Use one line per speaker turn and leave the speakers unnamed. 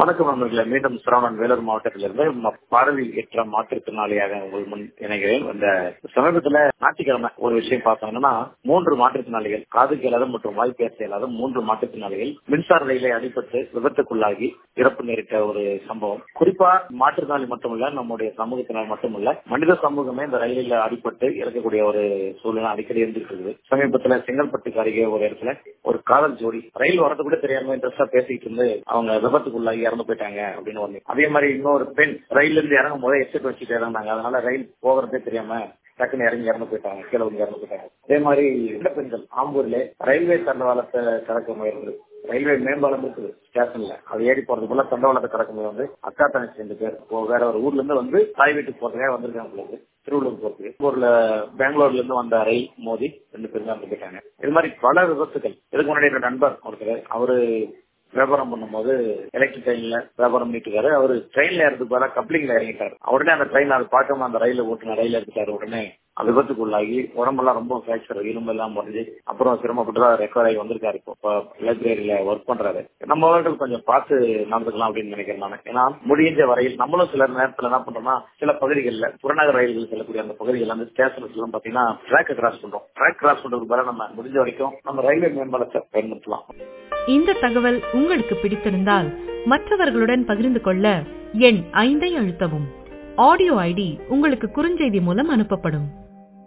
வணக்கம் நண்பர்களே மீண்டும் சிரவணன் வேலூர் மாவட்டத்திலிருந்து ம- பார்வையற்ற மாற்றுத்திறனாளியாக உங்கள் முன் இணைகிறேன் இந்த சமீபத்துல ஞாயிற்றுக்கிழமை ஒரு விஷயம் பார்த்தோம்னா மூன்று மாற்றுத்திறனாளிகள் காது கேளாத மற்றும் வாய் பேச இயலாத மூன்று மாற்றுத்திறனாளிகள் மின்சார ரயிலை அடிபட்டு விபத்துக்குள்ளாகி இறப்பு நேரிட்ட ஒரு சம்பவம் குறிப்பா மாற்றுத்திறனாளி மட்டுமல்ல நம்முடைய சமூகத்தினர் மட்டுமல்ல மனித சமூகமே இந்த ரயிலில் அடிபட்டு இறக்கக்கூடிய ஒரு சூழ்நிலை அடிக்கடி இருந்துட்டு இருக்குது சமீபத்துல செங்கல்பட்டுக்கு அருகே ஒரு இடத்துல ஒரு காதல் ஜோடி ரயில் வரது கூட தெரியாம இன்ட்ரெஸ்டா பேசிட்டு இருந்து அவங்க விபத்துக்குள்ளாகி இறந்து போயிட்டாங்க அப்படின்னு ஒண்ணு அதே மாதிரி இன்னொரு பெண் ரயில்ல இருந்து இறங்கும் போதே எக்ஸிட் வச்சுட்டு இறந்தாங்க அதனால ரயில் போகிறதே தெரியாம டக்குன்னு இறங்கி இறந்து போயிட்டாங்க கீழே வந்து இறந்து போயிட்டாங்க அதே மாதிரி இந்த பெண்கள் ஆம்பூர்ல ரயில்வே தண்டவாளத்தை கடக்க முயற்சி ரயில்வே மேம்பாலம் இருக்குது ஸ்டேஷன்ல அது ஏறி போறதுக்குள்ள தண்டவாளத்தை கடக்கும் வந்து அக்கா தங்கச்சி ரெண்டு பேர் இப்போ வேற ஒரு ஊர்ல இருந்து வந்து தாய் வீட்டுக்கு போறதுக்காக வந்திருக்காங்க போல இருக்கு. திருவள்ளூர் போறதுக்கு ஊர்ல பெங்களூர்ல இருந்து வந்த ரயில் மோதி ரெண்டு பேரும் இறந்து போயிட்டாங்க இது மாதிரி பல விபத்துகள் இதுக்கு முன்னாடி என்னோட நண்பர் ஒருத்தர் அவரு வியாபாரம் பண்ணும்போது எலக்ட்ரிக் ட்ரெயின்ல வியாபாரம் பண்ணிட்டு அவரு ட்ரெயின்ல இறந்து போல கப்ளிங்ல இறங்கிட்டாரு உடனே அந்த ட்ரெயின் அது பார்க்காம அந்த ரயில ஓட்டுன ரயில எடுத்துட்டாரு உடனே அந்த விபத்துக்குள்ளாகி உடம்பெல்லாம் ரொம்ப ஃபிராக்சர் இரும்பு எல்லாம் முடிஞ்சு அப்புறம் சிரமப்பட்டு தான் ரெக்கவர் ஆகி வந்திருக்காரு இப்போ லைப்ரரியில ஒர்க் பண்றாரு நம்ம அவர்கள் கொஞ்சம் பார்த்து நடந்துக்கலாம் அப்படின்னு நினைக்கிறேன் நான் ஏன்னா முடிஞ்ச வரையில் நம்மளும் சில நேரத்துல என்ன பண்றோம்னா சில பகுதிகளில் புறநகர் ரயில்கள் செல்லக்கூடிய அந்த பகுதிகள் அந்த ஸ்டேஷன்ஸ் எல்லாம் பாத்தீங்கன்னா ட்ராக் கிராஸ் பண்றோம் ட்ராக் கிராஸ் பண்றதுக்கு பதிலா நம்ம முடிஞ்ச வரைக்கும் நம்ம ரயில்வே மேம்பாலத்தை பயன்படுத்தலாம்
இந்த தகவல் உங்களுக்கு பிடித்திருந்தால் மற்றவர்களுடன் பகிர்ந்து கொள்ள எண் ஐந்தை அழுத்தவும் ஆடியோ ஐடி உங்களுக்கு குறுஞ்செய்தி மூலம் அனுப்பப்படும்